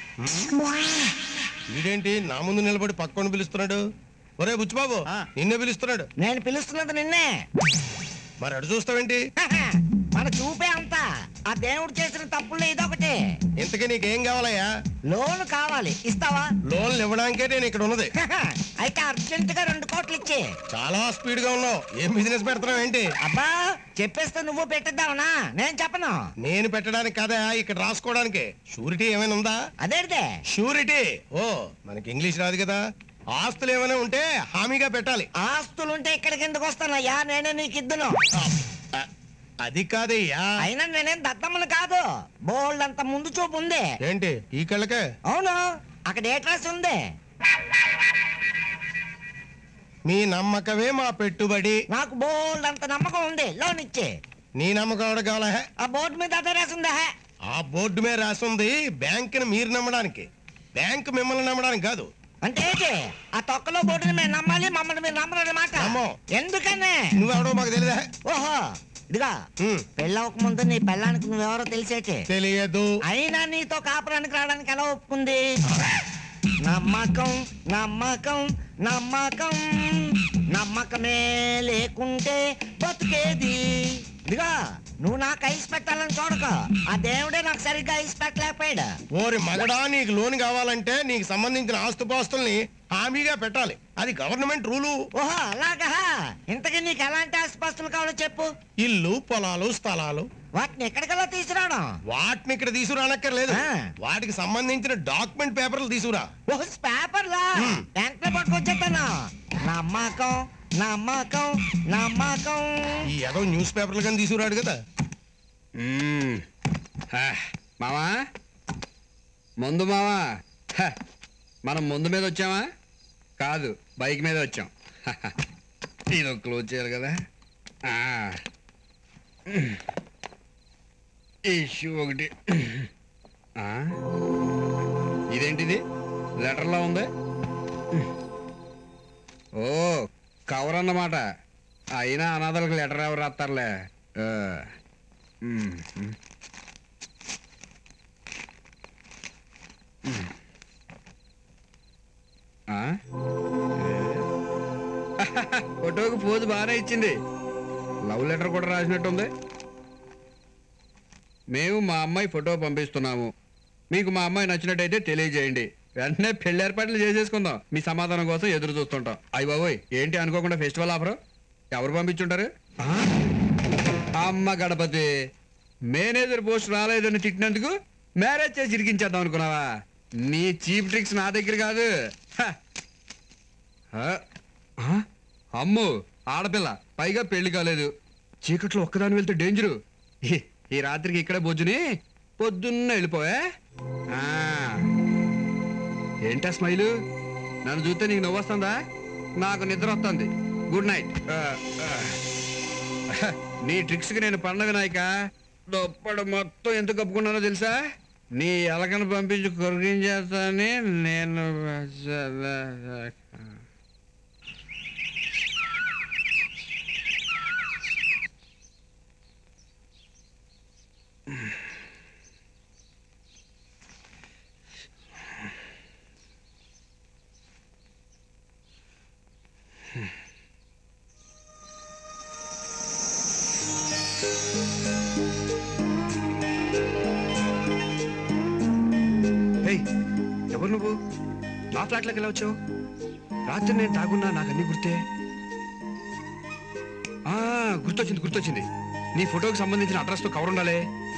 వీడేంటి నా ముందు నిలబడి పక్కన పిలుస్తున్నాడు ఒరే బుచ్చిబాబు ఆ. నిన్నే పిలుస్తున్నాడు నేను పిలుస్తున్నది నిన్నే మరి అడు చూస్తావేంటి మన చూపే అంత ఆ దేవుడు చేసిన తప్పుల్లో ఇదొకటి ఇంతకీ నీకేం కావాలయ్యా లోన్ కావాలి ఇస్తావా లోన్లు ఇవ్వడానికే నేను ఇక్కడ ఉన్నది అయితే అర్జెంట్ గా రెండు కోట్లు ఇచ్చి చాలా స్పీడ్ గా ఉన్నావు ఏం బిజినెస్ పెడుతున్నావు ఏంటి అబ్బా చెప్పేస్తే నువ్వు పెట్టిద్దావునా నేను చెప్పను నేను పెట్టడానికి కదా ఇక్కడ రాసుకోవడానికి షూరిటీ ఏమైనా ఉందా అదేదే షూరిటీ ఓ మనకి ఇంగ్లీష్ రాదు కదా ఆస్తులు ఏమైనా ఉంటే హామీగా పెట్టాలి ఆస్తులుంటే ఇక్కడికి ఎందుకు వస్తానయ్యా నేనే నీకు ఇద్దును అ- అది కాదయ్యా అయినా నేనేం దత్తమ్మను కాదు బోల్డ్ అంత ముందు చూపు ఉంది ఏంటి ఈ కళ్ళకే అవును అక్కడ ఏ డ్రెస్ ఉంది మీ నమ్మకమే మా పెట్టుబడి నాకు బోల్డ్ అంత నమ్మకం ఉంది లోన్ ఇచ్చి నీ నమ్మకం ఎవడ కావాలా హే? ఆ బోర్డు మీద అదే రాసి ఉందా ఆ బోర్డు మీద రాసింది బ్యాంకుని మీరు నమ్మడానికి బ్యాంక్ మిమ్మల్ని నమ్మడానికి కాదు అంటే ఏంటి ఆ తొక్కలో బోర్డుని మేము నమ్మాలి మమ్మల్ని మీరు నమ్మరని మాట నమ్మం. ఎందుకనే నువ్వెవడో మాకు తెలియదా ఓహో ఇదిగా ఉమ్, పెళ్ళవక ముందు నీ పెళ్ళానికి నువ్వెవరో తెలిసేటి తెలియదు అయినా నీతో కాపురానికి రావడానికి ఎలా ఒప్పుకుంది నమ్మకం నమ్మకం నమ్మకం నమ్మకమే లేకుంటే బతుకేది ఇదిగా నువ్వు నాకు ఐస్ పెట్టాలని చూడక ఆ దేవుడే నాకు సరిగ్గా ఐస్ పెట్టలేకపోయాడు ఓరి మగడా నీకు లోన్ కావాలంటే నీకు సంబంధించిన ఆస్తుపాస్తుల్ని హామీగా పెట్టాలి అది గవర్నమెంట్ రూలు ఓహో అలాగా ఇంతకీ నీకు ఎలాంటి ఆస్తిపాస్తులు కావాలో చెప్పు ఇల్లు పొలాలు స్థలాలు వాటిని ఎక్కడికల్లా తీసుకురావడం వాటిని ఇక్కడ తీసుకురానక్కర్లేదు ఆ. వాటికి సంబంధించిన డాక్యుమెంట్ పేపర్లు తీసుకురా ఓ పేపర్లా హ్మ్. వెంటనే పట్టుకొచ్చేస్తాను నమ్మకం నమ్మకం నమ్మకం ఈ ఏదో న్యూస్ పేపర్లు కానీ తీసుకురాడు కదా మ్మ్. హ, మావా ముందు మావా హ, మనం ముందు మీద వచ్చామా కాదు బైక్ మీద వచ్చాం హ, హ. ఇది ఒక క్లోజ్ చేయాలి కదా ఆ. ఈ షూ ఒకటి ఆ? ఇదేంటిది లెటర్లా ఉంది ఓ కవర్ అన్నమాట అయినా అనాథలకు లెటర్ ఎవరు రాస్తారులే ఆ. మ్మ్. మ్మ్. మ్మ్. ఆ? ఫోటోకి పోజు బాగానే ఇచ్చింది లవ్ లెటర్ కూడా రాసినట్టుంది మేము మా అమ్మాయి ఫోటో పంపిస్తున్నాము మీకు మా అమ్మాయి నచ్చినట్టయితే తెలియజేయండి వెంటనే పెళ్లి ఏర్పాట్లు చేసేసుకుందాం మీ సమాధానం కోసం ఎదురు చూస్తుంటాం అయ్యి బాబోయ్ ఏంటి అనుకోకుండా ఫెస్టివల్ ఆఫర్ ఎవరు పంపించుంటారు ఆ? అమ్మ గణపతి మేనేజర్ పోస్ట్ రాలేదని తిట్టినందుకు మ్యారేజ్ చేసి ఇరికించేద్దాం అనుకున్నావా నీ చీప్ ట్రిక్స్ నా దగ్గర కాదు హ. హ. ఆ? అమ్ము ఆడపిల్ల పైగా పెళ్లి కాలేదు చీకట్లో ఒక్కదాని వెళ్తే డేంజరు ఈ- ఈ రాత్రికి ఇక్కడే బొజ్జుని పొద్దున్న వెళ్ళిపోయా ఆ. ఏంటా స్మైలు నన్ను చూస్తే నీకు నవ్వు వస్తుందా నాకు నిద్ర వస్తుంది గుడ్ నైట్ ఆ, ఆ. నీ ట్రిక్స్ కి నేను పండగ నాయక దొప్పడు మొత్తం ఎంత కప్పుకున్నానో తెలుసా నీ ఎలకను పంపించి కొరిగించేస్తానని నేను హేయ్ ఎవరు నువ్వు నా ఫ్లాట్లోకి ఎలా వచ్చావు రాత్రి నేను తాగున్నా నాకు అన్ని గుర్తే ఆ, గుర్తొచ్చింది గుర్తొచ్చింది నీ ఫోటోకి సంబంధించిన అడ్రస్తో కవర్ ఉండాలి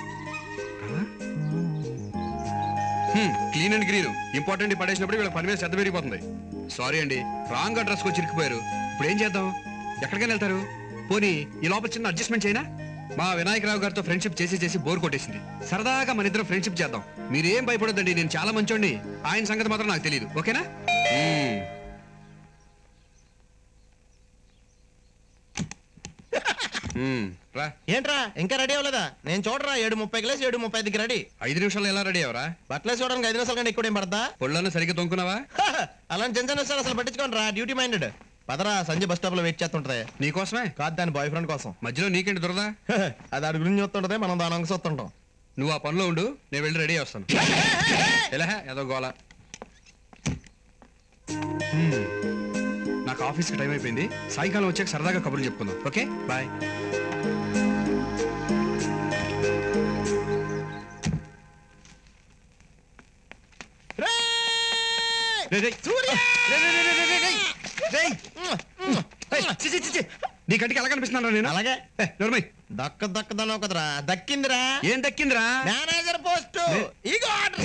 క్లీన్ అండ్ గ్రీన్ ఇంపార్టెంట్ పడేసినప్పుడు వీళ్ళ పని మీద శ్రద్ధ పెరిగిపోతుంది సారీ అండి రాంగ్ అడ్రస్కి వచ్చి ఇరికిపోయారు ఇప్పుడు ఏం చేద్దాం ఎక్కడికైనా వెళ్తారు పోనీ ఈ లోపల చిన్న అడ్జస్ట్మెంట్ చేయనా మా వినాయకరావు గారితో ఫ్రెండ్షిప్ చేసి చేసి బోర్ కొట్టేసింది సరదాగా మన ఇద్దరం ఫ్రెండ్షిప్ చేద్దాం మీరేం భయపడొద్దండి నేను చాలా మంచోండి ఆయన సంగతి మాత్రం నాకు తెలియదు ఓకేనా మ్మ్. మ్మ్. రా ఏంట్రా ఇంకా రెడీ అవ్వలేదా నేను చూడరా ఏడు ముప్పై లేసి ఏడు ముప్పై ఐదుకి రెడీ ఐదు నిమిషాలు ఎలా రెడీ అవరా బట్టలు చూడడానికి ఐదు నిమిషాలు కంటే ఎక్కువ ఏం పడతా పొళ్ళను సరిగ్గా తొంకున్నావా అలాంటి చిన్న చిన్న విషయాలు అసలు పట్టించుకోండి రా డ్యూటీ మైండెడ్ పదరా సంజయ్ బస్ స్టాప్ లో వెయిట్ చేస్తుంటది నీకోసమే కాదు దాని బాయ్ ఫ్రెండ్ కోసం మధ్యలో నీకేంటి దురదా అది ఆడి గురించి చూస్తుంటది మనం దాని అంగ చూస్తుంటాం నువ్వు ఆ పనిలో ఉండు నేను వెళ్ళి రెడీ వస్తాను ఎలా ఏదో గోల హ్మ్. నాకు ఆఫీస్కి టైం అయిపోయింది సాయంకాలం వచ్చాక సరదాగా కబుర్లు చెప్పుకుందాం ఓకే బాయ్ నీ కంటికి ఎలా కనిపిస్తున్నాను నేను అలాగే ఏ, నోర్మయ్. దక్క దక్కదనో కదరా దక్కిందిరా ఏం దక్కిందిరా మేనేజర్ పోస్ట్ నే- ఇగో ఆర్డర్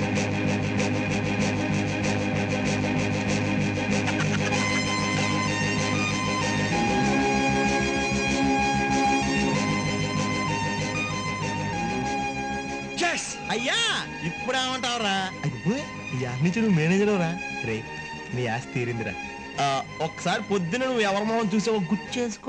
Yes! అయ్యా ఇప్పుడు ఏమంటావురా అయ్యో ఈ ఆస్తి నుంచి నువ్వు మేనేజర్ రా రే నీ ఆస్తి తీరిందిరా ఆ, ఒకసారి పొద్దున నువ్వు ఎవరి మొహం చూసావో గుర్తు చేసుకో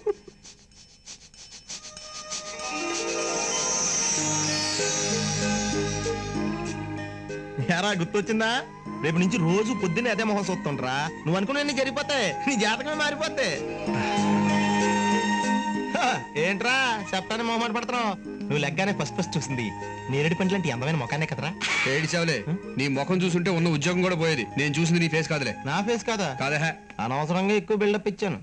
ఎరా గుర్తొచ్చిందా రేపు నుంచి రోజు పొద్దున్నే అదే మొహం చూస్తుంటరా నువ్వు అనుకున్న జరిగిపోతాయి నీ జాతకమే మారిపోతే ఏంట్రా చెప్తానే మొహమాట పడుతున్నావు నువ్వు లెగ్గానే ఫస్ట్ ఫస్ట్ చూసింది నేరేడు పండ్లు అంటే అందమైన మొఖానే కదరా ఏడిచావులే నీ ముఖం చూసుంటే ఉన్న ఉద్యోగం కూడా పోయేది నేను చూసింది నీ ఫేస్ కాదులే నా ఫేస్ కాదా కాదే హే. అనవసరంగా ఎక్కువ బిల్డప్ ఇచ్చాను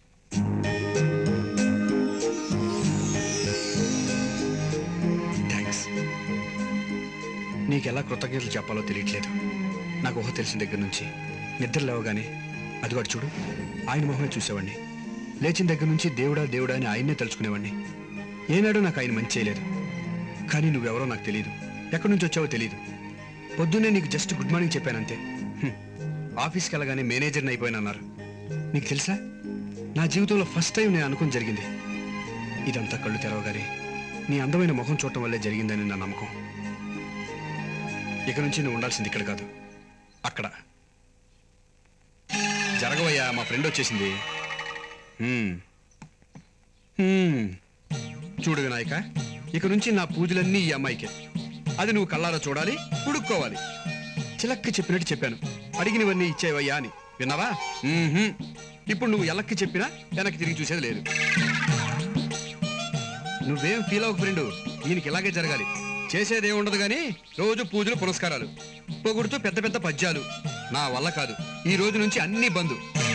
థ్యాంక్స్ నీకెలా కృతజ్ఞతలు చెప్పాలో తెలియట్లేదు నాకు ఊహ తెలిసిన దగ్గర నుంచి నిద్ర లేవగానే అదిగోడు చూడు ఆయన మొహమే చూసేవాడిని లేచిన దగ్గర నుంచి దేవుడా దేవుడా అని ఆయన్నే తలుచుకునేవాడిని ఏనాడు నాకు ఆయన మంచి చేయలేదు కానీ నువ్వెవరో నాకు తెలియదు ఎక్కడి నుంచి వచ్చావో తెలియదు పొద్దున్నే నీకు జస్ట్ గుడ్ మార్నింగ్ చెప్పానంతే హ్మ్. ఆఫీస్కి వెళ్ళగానే మేనేజర్ని అయిపోయానన్నారు నీకు తెలుసా నా జీవితంలో ఫస్ట్ టైం నేను అనుకుని జరిగింది ఇదంతా కళ్ళు తెరవగానే నీ అందమైన ముఖం చూడటం వల్లే జరిగిందని నా నమ్మకం ఇక నుంచి నువ్వు ఉండాల్సింది ఇక్కడ కాదు అక్కడ జరగవయ్యా మా ఫ్రెండ్ వచ్చేసింది హ్మ్. హ్మ్. చూడు వినాయక ఇక నుంచి నా పూజలన్నీ ఈ అమ్మాయికే అది నువ్వు కళ్ళారా చూడాలి పుడుక్కోవాలి చిలక్కి చెప్పినట్టు చెప్పాను అడిగినవన్నీ ఇచ్చేవయ్యా అని విన్నావా మ్మ్హ్మ్. ఇప్పుడు నువ్వు ఎలక్కి చెప్పినా వెనక్కి తిరిగి చూసేది లేదు నువ్వేం ఫీల్ అవ్వకు ఫ్రెండు దీనికి ఇలాగే జరగాలి చేసేదే ఉండదు కానీ రోజు పూజలు పునస్కారాలు పొగుడుతూ పెద్ద పెద్ద పద్యాలు నా వల్ల కాదు ఈ రోజు నుంచి అన్ని బంధు